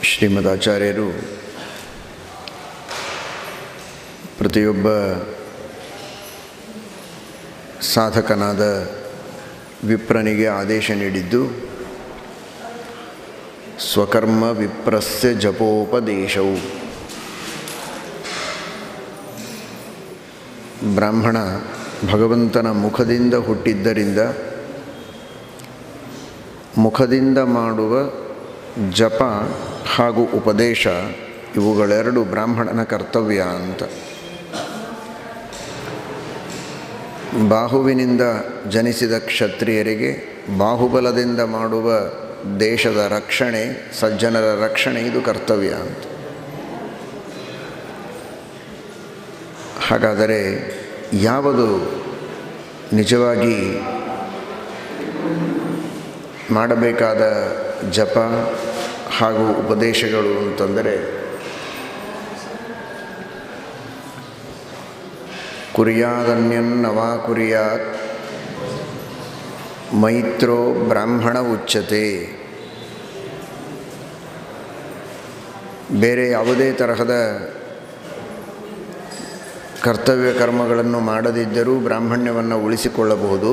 ಶ್ರೀಮದ್ ಆಚಾರ್ಯರು ಪ್ರತಿಯೊಬ್ಬ ಸಾಧಕನಾದ ವಿಪ್ರನಿಗೆ ಆದೇಶ ನೀಡಿದ್ದು ಸ್ವಕರ್ಮ ವಿಪ್ರಸ್ಯ ಜಪೋಪದೇಶವು ಬ್ರಾಹ್ಮಣ ಭಗವಂತನ ಮುಖದಿಂದ ಹುಟ್ಟಿದ್ದರಿಂದ ಮುಖದಿಂದ ಮಾಡುವ ಜಪ ಹಾಗೂ ಉಪದೇಶ ಇವುಗಳೆರಡು ಬ್ರಾಹ್ಮಣನ ಕರ್ತವ್ಯ ಅಂತ ಬಾಹುವಿನಿಂದ ಜನಿಸಿದ ಕ್ಷತ್ರಿಯರಿಗೆ ಬಾಹುಬಲದಿಂದ ಮಾಡುವ ದೇಶದ ರಕ್ಷಣೆ ಸಜ್ಜನರ ರಕ್ಷಣೆ ಇದು ಕರ್ತವ್ಯ ಅಂತ ಹಾಗಾದರೆ ಯಾವುದು ನಿಜವಾಗಿ ಮಾಡಬೇಕಾದ ಜಪ ಹಾಗೂ ಉಪದೇಶಗಳು ಅಂತಂದರೆ ಕುರಿಯಾದನ್ಯನ್ನವಾ ಕುರಿಯಾತ್ ಮೈತ್ರೋ ಬ್ರಾಹ್ಮಣ ಉಚ್ಚತೆ ಬೇರೆ ಯಾವುದೇ ತರಹದ ಕರ್ತವ್ಯ ಕರ್ಮಗಳನ್ನು ಮಾಡದಿದ್ದರೂ ಬ್ರಾಹ್ಮಣ್ಯವನ್ನು ಉಳಿಸಿಕೊಳ್ಳಬಹುದು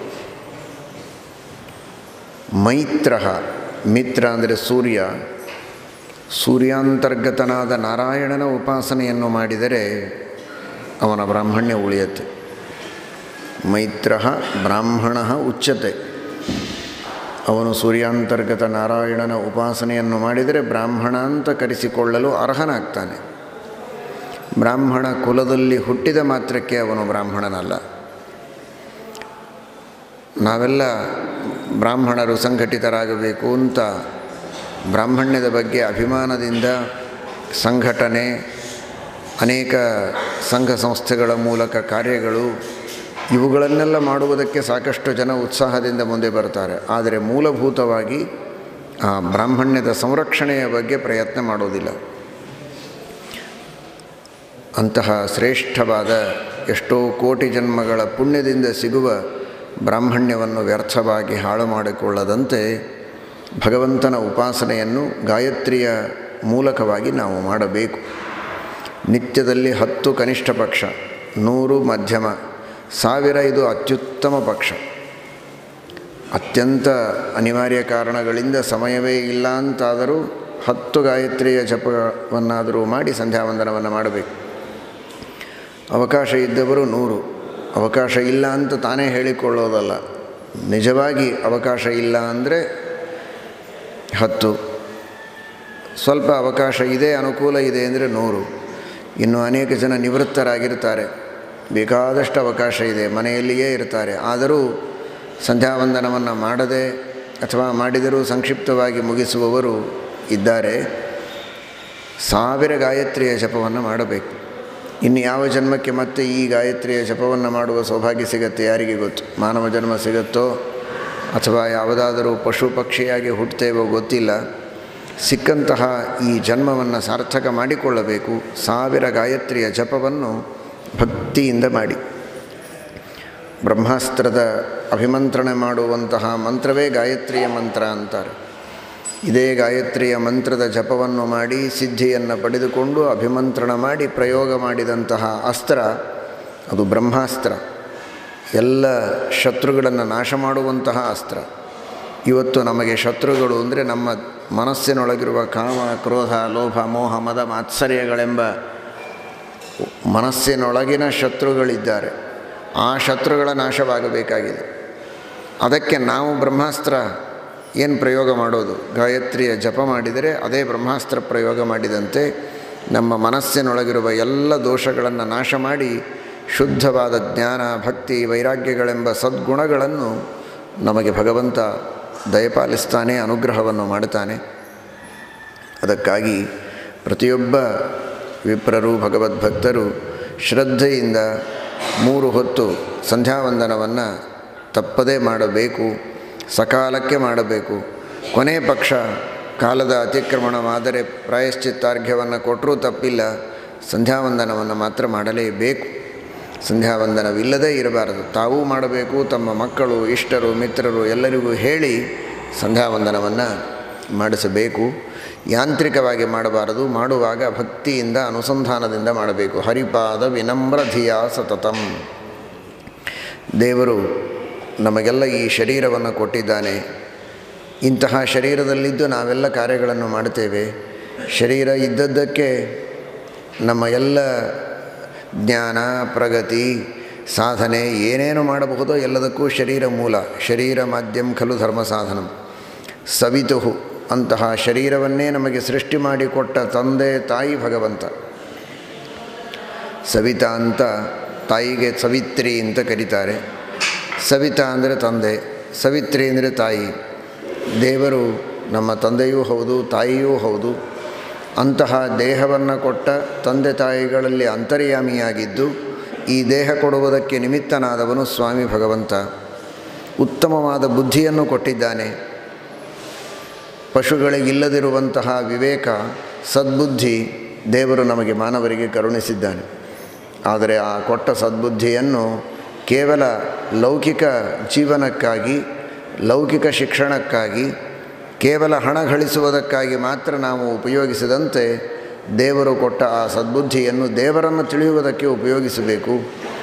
ಮೈತ್ರ ಮಿತ್ರ ಅಂದರೆ ಸೂರ್ಯ ಸೂರ್ಯಾಂತರ್ಗತನಾದ ನಾರಾಯಣನ ಉಪಾಸನೆಯನ್ನು ಮಾಡಿದರೆ ಅವನ ಬ್ರಾಹ್ಮಣ್ಯ ಉಳಿಯತ್ತೆ ಮೈತ್ರ ಬ್ರಾಹ್ಮಣ ಉಚ್ಚತೆ ಅವನು ಸೂರ್ಯಾಂತರ್ಗತ ನಾರಾಯಣನ ಉಪಾಸನೆಯನ್ನು ಮಾಡಿದರೆ ಬ್ರಾಹ್ಮಣ ಅಂತ ಕರೆಸಿಕೊಳ್ಳಲು ಅರ್ಹನಾಗ್ತಾನೆ ಬ್ರಾಹ್ಮಣ ಕುಲದಲ್ಲಿ ಹುಟ್ಟಿದ ಮಾತ್ರಕ್ಕೆ ಅವನು ಬ್ರಾಹ್ಮಣನಲ್ಲ ನಾವೆಲ್ಲ ಬ್ರಾಹ್ಮಣರು ಸಂಘಟಿತರಾಗಬೇಕು ಅಂತ ಬ್ರಾಹ್ಮಣ್ಯದ ಬಗ್ಗೆ ಅಭಿಮಾನದಿಂದ ಸಂಘಟನೆ ಅನೇಕ ಸಂಘ ಸಂಸ್ಥೆಗಳ ಮೂಲಕ ಕಾರ್ಯಗಳು ಇವುಗಳನ್ನೆಲ್ಲ ಮಾಡುವುದಕ್ಕೆ ಸಾಕಷ್ಟು ಜನ ಉತ್ಸಾಹದಿಂದ ಮುಂದೆ ಬರ್ತಾರೆ ಆದರೆ ಮೂಲಭೂತವಾಗಿ ಆ ಬ್ರಾಹ್ಮಣ್ಯದ ಸಂರಕ್ಷಣೆಯ ಬಗ್ಗೆ ಪ್ರಯತ್ನ ಮಾಡೋದಿಲ್ಲ ಅಂತಹ ಶ್ರೇಷ್ಠವಾದ ಎಷ್ಟೋ ಕೋಟಿ ಜನ್ಮಗಳ ಪುಣ್ಯದಿಂದ ಸಿಗುವ ಬ್ರಾಹ್ಮಣ್ಯವನ್ನು ವ್ಯರ್ಥವಾಗಿ ಹಾಳು ಮಾಡಿಕೊಳ್ಳದಂತೆ ಭಗವಂತನ ಉಪಾಸನೆಯನ್ನು ಗಾಯತ್ರಿಯ ಮೂಲಕವಾಗಿ ನಾವು ಮಾಡಬೇಕು ನಿತ್ಯದಲ್ಲಿ ಹತ್ತು ಕನಿಷ್ಠ ಪಕ್ಷ ನೂರು ಮಧ್ಯಮ ಸಾವಿರ ಇದು ಅತ್ಯುತ್ತಮ ಪಕ್ಷ ಅತ್ಯಂತ ಅನಿವಾರ್ಯ ಕಾರಣಗಳಿಂದ ಸಮಯವೇ ಇಲ್ಲ ಅಂತಾದರೂ ಹತ್ತು ಗಾಯತ್ರಿಯ ಜಪವನ್ನಾದರೂ ಮಾಡಿ ಸಂಧ್ಯಾವಂದನವನ್ನು ಮಾಡಬೇಕು ಅವಕಾಶ ಇದ್ದವರು ನೂರು ಅವಕಾಶ ಇಲ್ಲ ಅಂತ ತಾನೇ ಹೇಳಿಕೊಳ್ಳೋದಲ್ಲ ನಿಜವಾಗಿ ಅವಕಾಶ ಇಲ್ಲ ಅಂದರೆ ಹತ್ತು ಸ್ವಲ್ಪ ಅವಕಾಶ ಇದೆ ಅನುಕೂಲ ಇದೆ ಅಂದರೆ ನೂರು ಇನ್ನು ಅನೇಕ ಜನ ನಿವೃತ್ತರಾಗಿರ್ತಾರೆ ಬೇಕಾದಷ್ಟು ಅವಕಾಶ ಇದೆ ಮನೆಯಲ್ಲಿಯೇ ಇರ್ತಾರೆ ಆದರೂ ಸಂಧ್ಯಾವಂದನವನ್ನು ಮಾಡದೆ ಅಥವಾ ಮಾಡಿದರೂ ಸಂಕ್ಷಿಪ್ತವಾಗಿ ಮುಗಿಸುವವರು ಇದ್ದಾರೆ ಸಾವಿರ ಗಾಯತ್ರಿಯ ಜಪವನ್ನು ಮಾಡಬೇಕು ಇನ್ನು ಯಾವ ಜನ್ಮಕ್ಕೆ ಮತ್ತೆ ಈ ಗಾಯತ್ರಿಯ ಜಪವನ್ನು ಮಾಡುವ ಸೌಭಾಗ್ಯ ಸಿಗತ್ತೆ ಯಾರಿಗೆ ಗೊತ್ತು ಮಾನವ ಜನ್ಮ ಸಿಗುತ್ತೋ ಅಥವಾ ಯಾವುದಾದರೂ ಪಶು ಪಕ್ಷಿಯಾಗಿ ಹುಟ್ಟುತ್ತೇವೋ ಗೊತ್ತಿಲ್ಲ ಸಿಕ್ಕಂತಹ ಈ ಜನ್ಮವನ್ನು ಸಾರ್ಥಕ ಮಾಡಿಕೊಳ್ಳಬೇಕು ಸಾವಿರ ಗಾಯತ್ರಿಯ ಜಪವನ್ನು ಭಕ್ತಿಯಿಂದ ಮಾಡಿ ಬ್ರಹ್ಮಾಸ್ತ್ರದ ಅಭಿಮಂತ್ರಣೆ ಮಾಡುವಂತಹ ಮಂತ್ರವೇ ಗಾಯತ್ರಿಯ ಮಂತ್ರ ಅಂತಾರೆ ಇದೇ ಗಾಯತ್ರಿಯ ಮಂತ್ರದ ಜಪವನ್ನು ಮಾಡಿ ಸಿದ್ಧಿಯನ್ನು ಪಡೆದುಕೊಂಡು ಅಭಿಮಂತ್ರಣ ಮಾಡಿ ಪ್ರಯೋಗ ಮಾಡಿದಂತಹ ಅಸ್ತ್ರ ಅದು ಬ್ರಹ್ಮಾಸ್ತ್ರ ಎಲ್ಲ ಶತ್ರುಗಳನ್ನು ನಾಶ ಮಾಡುವಂತಹ ಅಸ್ತ್ರ ಇವತ್ತು ನಮಗೆ ಶತ್ರುಗಳು ಅಂದರೆ ನಮ್ಮ ಮನಸ್ಸಿನೊಳಗಿರುವ ಕಾಮ ಕ್ರೋಧ ಲೋಭ ಮೋಹ ಮದ ಮಾತ್ಸರ್ಯಗಳೆಂಬ ಮನಸ್ಸಿನೊಳಗಿನ ಶತ್ರುಗಳಿದ್ದಾರೆ ಆ ಶತ್ರುಗಳ ನಾಶವಾಗಬೇಕಾಗಿದೆ ಅದಕ್ಕೆ ನಾವು ಬ್ರಹ್ಮಾಸ್ತ್ರ ಏನು ಪ್ರಯೋಗ ಮಾಡೋದು ಗಾಯತ್ರಿಯ ಜಪ ಮಾಡಿದರೆ ಅದೇ ಬ್ರಹ್ಮಾಸ್ತ್ರ ಪ್ರಯೋಗ ಮಾಡಿದಂತೆ ನಮ್ಮ ಮನಸ್ಸಿನೊಳಗಿರುವ ಎಲ್ಲ ದೋಷಗಳನ್ನು ನಾಶ ಮಾಡಿ ಶುದ್ಧವಾದ ಜ್ಞಾನ ಭಕ್ತಿ ವೈರಾಗ್ಯಗಳೆಂಬ ಸದ್ಗುಣಗಳನ್ನು ನಮಗೆ ಭಗವಂತ ದಯಪಾಲಿಸ್ತಾನೆ ಅನುಗ್ರಹವನ್ನು ಮಾಡುತ್ತಾನೆ ಅದಕ್ಕಾಗಿ ಪ್ರತಿಯೊಬ್ಬ ವಿಪ್ರರು ಭಗವದ್ಭಕ್ತರು ಶ್ರದ್ಧೆಯಿಂದ ಮೂರು ಹೊತ್ತು ಸಂಧ್ಯಾವಂದನವನ್ನು ತಪ್ಪದೇ ಮಾಡಬೇಕು ಸಕಾಲಕ್ಕೆ ಮಾಡಬೇಕು ಕೊನೆ ಪಕ್ಷ ಕಾಲದ ಅತಿಕ್ರಮಣವಾದರೆ ಪ್ರಾಯಶ್ಚಿತ್ತಾರ್ಘ್ಯವನ್ನು ಕೊಟ್ಟರೂ ತಪ್ಪಿಲ್ಲ ಸಂಧ್ಯಾವಂದನವನ್ನು ಮಾತ್ರ ಮಾಡಲೇಬೇಕು ಸಂಧ್ಯಾವಂದನವಿಲ್ಲದೇ ಇರಬಾರದು ತಾವೂ ಮಾಡಬೇಕು ತಮ್ಮ ಮಕ್ಕಳು ಇಷ್ಟರು ಮಿತ್ರರು ಎಲ್ಲರಿಗೂ ಹೇಳಿ ಸಂಧ್ಯಾವಂದನವನ್ನು ಮಾಡಿಸಬೇಕು ಯಾಂತ್ರಿಕವಾಗಿ ಮಾಡಬಾರದು ಮಾಡುವಾಗ ಭಕ್ತಿಯಿಂದ ಅನುಸಂಧಾನದಿಂದ ಮಾಡಬೇಕು ಹರಿಪಾದ ವಿನಮ್ರ ಧಿಯಾ ಸತತಂ ದೇವರು ನಮಗೆಲ್ಲ ಈ ಶರೀರವನ್ನು ಕೊಟ್ಟಿದ್ದಾನೆ ಇಂತಹ ಶರೀರದಲ್ಲಿದ್ದು ನಾವೆಲ್ಲ ಕಾರ್ಯಗಳನ್ನು ಮಾಡ್ತೇವೆ ಶರೀರ ಇದ್ದದ್ದಕ್ಕೆ ನಮ್ಮ ಎಲ್ಲ ಜ್ಞಾನ ಪ್ರಗತಿ ಸಾಧನೆ ಏನೇನು ಮಾಡಬಹುದೋ ಎಲ್ಲದಕ್ಕೂ ಶರೀರ ಮೂಲ ಶರೀರ ಮಾಧ್ಯಮ ಖಲು ಧರ್ಮ ಸಾಧನಂ ಸವಿತು ಅಂತಹ ಶರೀರವನ್ನೇ ನಮಗೆ ಸೃಷ್ಟಿ ಮಾಡಿಕೊಟ್ಟ ತಂದೆ ತಾಯಿ ಭಗವಂತ ಸವಿತಾ ಅಂತ ತಾಯಿಗೆ ಸವಿತ್ರಿ ಅಂತ ಕರೀತಾರೆ ಸವಿತಾ ಅಂದರೆ ತಂದೆ ಸವಿತ್ರಿ ಅಂದರೆ ತಾಯಿ ದೇವರು ನಮ್ಮ ತಂದೆಯೂ ಹೌದು ತಾಯಿಯೂ ಹೌದು ಅಂತಹ ದೇಹವನ್ನು ಕೊಟ್ಟ ತಂದೆ ತಾಯಿಗಳಲ್ಲಿ ಅಂತರ್ಯಾಮಿಯಾಗಿದ್ದು ಈ ದೇಹ ಕೊಡುವುದಕ್ಕೆ ನಿಮಿತ್ತನಾದವನು ಸ್ವಾಮಿ ಭಗವಂತ ಉತ್ತಮವಾದ ಬುದ್ಧಿಯನ್ನು ಕೊಟ್ಟಿದ್ದಾನೆ ಪಶುಗಳಿಗಿಲ್ಲದಿರುವಂತಹ ವಿವೇಕ ಸದ್ಬುದ್ಧಿ ದೇವರು ನಮಗೆ ಮಾನವರಿಗೆ ಕರುಣಿಸಿದ್ದಾನೆ ಆದರೆ ಆ ಕೊಟ್ಟ ಸದ್ಬುದ್ಧಿಯನ್ನು ಕೇವಲ ಲೌಕಿಕ ಜೀವನಕ್ಕಾಗಿ ಲೌಕಿಕ ಶಿಕ್ಷಣಕ್ಕಾಗಿ ಕೇವಲ ಹಣ ಗಳಿಸುವುದಕ್ಕಾಗಿ ಮಾತ್ರ ನಾವು ಉಪಯೋಗಿಸಿದಂತೆ ದೇವರು ಕೊಟ್ಟ ಆ ಸದ್ಬುದ್ಧಿಯನ್ನು ದೇವರನ್ನು ತಿಳಿಯುವುದಕ್ಕೆ ಉಪಯೋಗಿಸಬೇಕು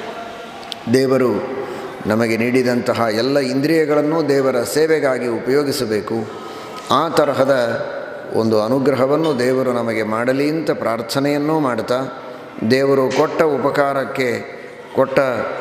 ದೇವರು ನಮಗೆ ನೀಡಿದಂತಹ ಎಲ್ಲ ಇಂದ್ರಿಯಗಳನ್ನು ದೇವರ ಸೇವೆಗಾಗಿ ಉಪಯೋಗಿಸಬೇಕು ಆ ತರಹದ ಒಂದು ಅನುಗ್ರಹವನ್ನು ದೇವರು ನಮಗೆ ಮಾಡಲಿ ಅಂತ ಪ್ರಾರ್ಥನೆಯನ್ನೂ ಮಾಡ್ತಾ ದೇವರು ಕೊಟ್ಟ ಉಪಕಾರಕ್ಕೆ ಕೊಟ್ಟ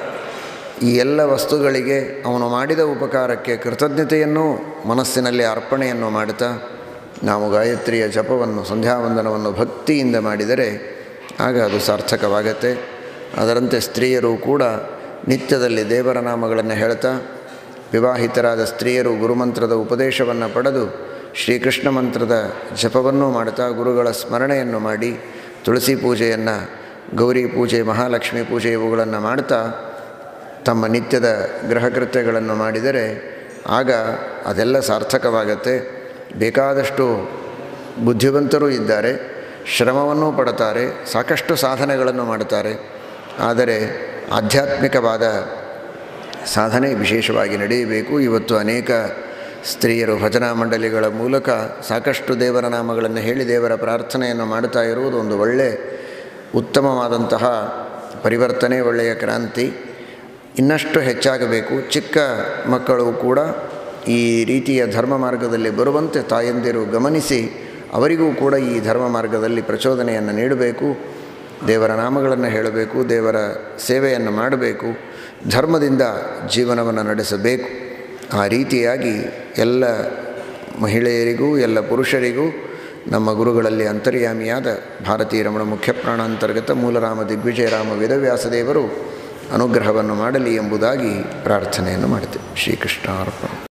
ಈ ಎಲ್ಲ ವಸ್ತುಗಳಿಗೆ ಅವನು ಮಾಡಿದ ಉಪಕಾರಕ್ಕೆ ಕೃತಜ್ಞತೆಯನ್ನು ಮನಸ್ಸಿನಲ್ಲಿ ಅರ್ಪಣೆಯನ್ನು ಮಾಡ್ತಾ ನಾವು ಗಾಯತ್ರಿಯ ಜಪವನ್ನು ಸಂಧ್ಯಾವಂದನವನ್ನು ಭಕ್ತಿಯಿಂದ ಮಾಡಿದರೆ ಆಗ ಅದು ಸಾರ್ಥಕವಾಗತ್ತೆ ಅದರಂತೆ ಸ್ತ್ರೀಯರು ಕೂಡ ನಿತ್ಯದಲ್ಲಿ ದೇವರ ನಾಮಗಳನ್ನು ಹೇಳ್ತಾ ವಿವಾಹಿತರಾದ ಸ್ತ್ರೀಯರು ಗುರುಮಂತ್ರದ ಉಪದೇಶವನ್ನು ಪಡೆದು ಶ್ರೀಕೃಷ್ಣ ಮಂತ್ರದ ಜಪವನ್ನು ಮಾಡ್ತಾ ಗುರುಗಳ ಸ್ಮರಣೆಯನ್ನು ಮಾಡಿ ತುಳಸಿ ಪೂಜೆಯನ್ನು ಗೌರಿ ಪೂಜೆ ಮಹಾಲಕ್ಷ್ಮಿ ಪೂಜೆ ಇವುಗಳನ್ನು ಮಾಡ್ತಾ ತಮ್ಮ ನಿತ್ಯದ ಗೃಹಕೃತ್ಯಗಳನ್ನು ಮಾಡಿದರೆ ಆಗ ಅದೆಲ್ಲ ಸಾರ್ಥಕವಾಗತ್ತೆ ಬೇಕಾದಷ್ಟು ಬುದ್ಧಿವಂತರೂ ಇದ್ದಾರೆ ಶ್ರಮವನ್ನೂ ಪಡ್ತಾರೆ ಸಾಕಷ್ಟು ಸಾಧನೆಗಳನ್ನು ಮಾಡ್ತಾರೆ ಆದರೆ ಆಧ್ಯಾತ್ಮಿಕವಾದ ಸಾಧನೆ ವಿಶೇಷವಾಗಿ ನಡೆಯಬೇಕು ಇವತ್ತು ಅನೇಕ ಸ್ತ್ರೀಯರು ಭಜನಾ ಮಂಡಳಿಗಳ ಮೂಲಕ ಸಾಕಷ್ಟು ದೇವರ ನಾಮಗಳನ್ನು ಹೇಳಿ ದೇವರ ಪ್ರಾರ್ಥನೆಯನ್ನು ಮಾಡ್ತಾ ಇರುವುದು ಒಂದು ಒಳ್ಳೆಯ ಉತ್ತಮವಾದಂತಹ ಪರಿವರ್ತನೆ ಒಳ್ಳೆಯ ಕ್ರಾಂತಿ ಇನ್ನಷ್ಟು ಹೆಚ್ಚಾಗಬೇಕು ಚಿಕ್ಕ ಮಕ್ಕಳು ಕೂಡ ಈ ರೀತಿಯ ಧರ್ಮ ಮಾರ್ಗದಲ್ಲಿ ಬರುವಂತೆ ತಾಯಂದಿರು ಗಮನಿಸಿ ಅವರಿಗೂ ಕೂಡ ಈ ಧರ್ಮ ಮಾರ್ಗದಲ್ಲಿ ಪ್ರಚೋದನೆಯನ್ನು ನೀಡಬೇಕು ದೇವರ ನಾಮಗಳನ್ನು ಹೇಳಬೇಕು ದೇವರ ಸೇವೆಯನ್ನು ಮಾಡಬೇಕು ಧರ್ಮದಿಂದ ಜೀವನವನ್ನು ನಡೆಸಬೇಕು ಆ ರೀತಿಯಾಗಿ ಎಲ್ಲ ಮಹಿಳೆಯರಿಗೂ ಎಲ್ಲ ಪುರುಷರಿಗೂ ನಮ್ಮ ಗುರುಗಳಲ್ಲಿ ಅಂತರ್ಯಾಮಿಯಾದ ಭಾರತೀಯ ರಮಣ ಮುಖ್ಯ ಪ್ರಾಣಾಂತರ್ಗತ ಮೂಲರಾಮ ದಿಗ್ವಿಜಯರಾಮ ವೇದವ್ಯಾಸದೇವರು ಅನುಗ್ರಹವನ್ನು ಮಾಡಲಿ ಎಂಬುದಾಗಿ ಪ್ರಾರ್ಥನೆಯನ್ನು ಮಾಡ್ತೇವೆ ಶ್ರೀಕೃಷ್ಣ ಅರ್ಪಣ